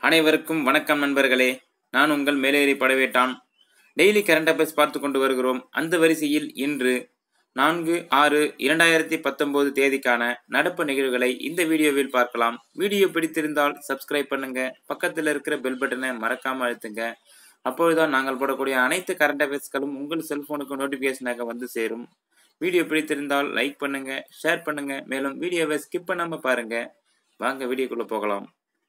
அனைவருக்கும் வணக்கம் நண்பர்களே நான் உங்கள் மேலேறி படவேட்டான் டெய்லி கரண்ட் அஃபேர்ஸ் பார்த்து கொண்டு வருகிறோம் அந்த வரிசையில் இன்று நான்கு ஆறு இரண்டாயிரத்தி பத்தொன்பது தேதிக்கான நடப்பு நிகழ்வுகளை இந்த வீடியோவில் பார்க்கலாம் வீடியோ பிடித்திருந்தால் சப்ஸ்கிரைப் பண்ணுங்க பக்கத்தில் இருக்கிற பெல் பட்டனை மறக்காம அழுத்துங்க அப்பொழுதுதான் நாங்கள் போடக்கூடிய அனைத்து கரண்ட் அஃபேர்ஸ்களும் உங்கள் செல்போனுக்கு நோட்டிஃபிகேஷனாக வந்து சேரும் வீடியோ பிடித்திருந்தால் லைக் பண்ணுங்க ஷேர் பண்ணுங்க மேலும் வீடியோவை ஸ்கிப் பண்ணாம பாருங்க வாங்க வீடியோக்குள்ள போகலாம்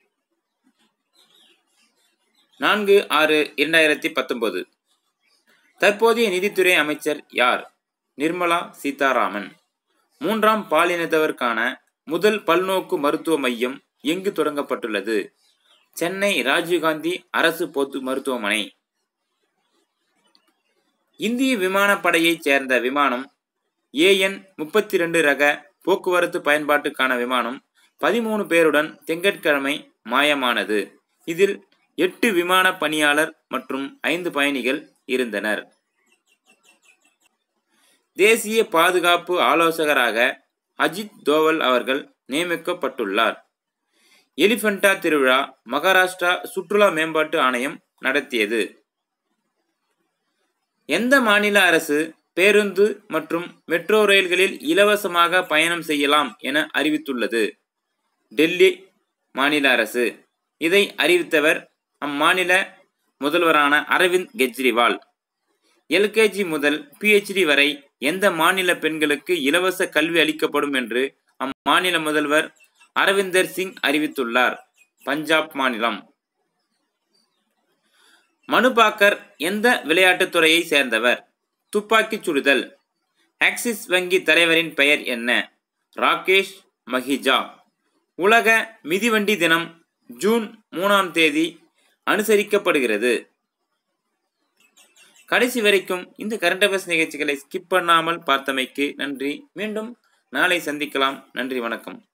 நான்கு ஆறு இரண்டாயிரத்தி பத்தொன்பது தற்போதைய நிதித்துறை அமைச்சர் யார் நிர்மலா சீதாராமன் மூன்றாம் பாலினத்தவருக்கான முதல் பல்நோக்கு மருத்துவ மையம் எங்கு தொடங்கப்பட்டுள்ளது சென்னை ராஜீவ்காந்தி அரசு பொது மருத்துவமனை இந்திய விமானப்படையைச் சேர்ந்த விமானம் ஏஎன் முப்பத்தி ரெண்டு ரக போக்குவரத்து பயன்பாட்டுக்கான விமானம் பதிமூணு பேருடன் திங்கட்கிழமை மாயமானது இதில் எட்டு விமான பணியாளர் மற்றும் ஐந்து பயணிகள் இருந்தனர் தேசிய பாதுகாப்பு ஆலோசகராக அஜித் தோவல் அவர்கள் நியமிக்கப்பட்டுள்ளார் எலிஃபண்டா திருவிழா மகாராஷ்டிரா சுற்றுலா மேம்பாட்டு ஆணையம் நடத்தியது எந்த மாநில அரசு பேருந்து மற்றும் மெட்ரோ ரயில்களில் இலவசமாக பயணம் செய்யலாம் என அறிவித்துள்ளது டெல்லி மாநில அரசு இதை அறிவித்தவர் அம்மாநில முதல்வரான அரவிந்த் கெஜ்ரிவால் எல்கேஜி முதல் பிஹெச்டி வரை எந்த மாநில பெண்களுக்கு இலவச கல்வி அளிக்கப்படும் என்று அம்மாநில முதல்வர் அரவிந்தர் சிங் அறிவித்துள்ளார் பஞ்சாப் மாநிலம் மனுபாக்கர் எந்த விளையாட்டுத் துறையை சேர்ந்தவர் துப்பாக்கிச் சுடுதல் ஆக்சிஸ் வங்கி தலைவரின் பெயர் என்ன ராகேஷ் மஹிஜா உலக மிதிவண்டி தினம் ஜூன் மூணாம் தேதி அனுசரிக்கப்படுகிறது கடைசி வரைக்கும் இந்த கரண்ட் அஃபேர்ஸ் நிகழ்ச்சிகளை ஸ்கிப் பண்ணாமல் பார்த்தமைக்கு நன்றி மீண்டும் நாளை சந்திக்கலாம் நன்றி வணக்கம்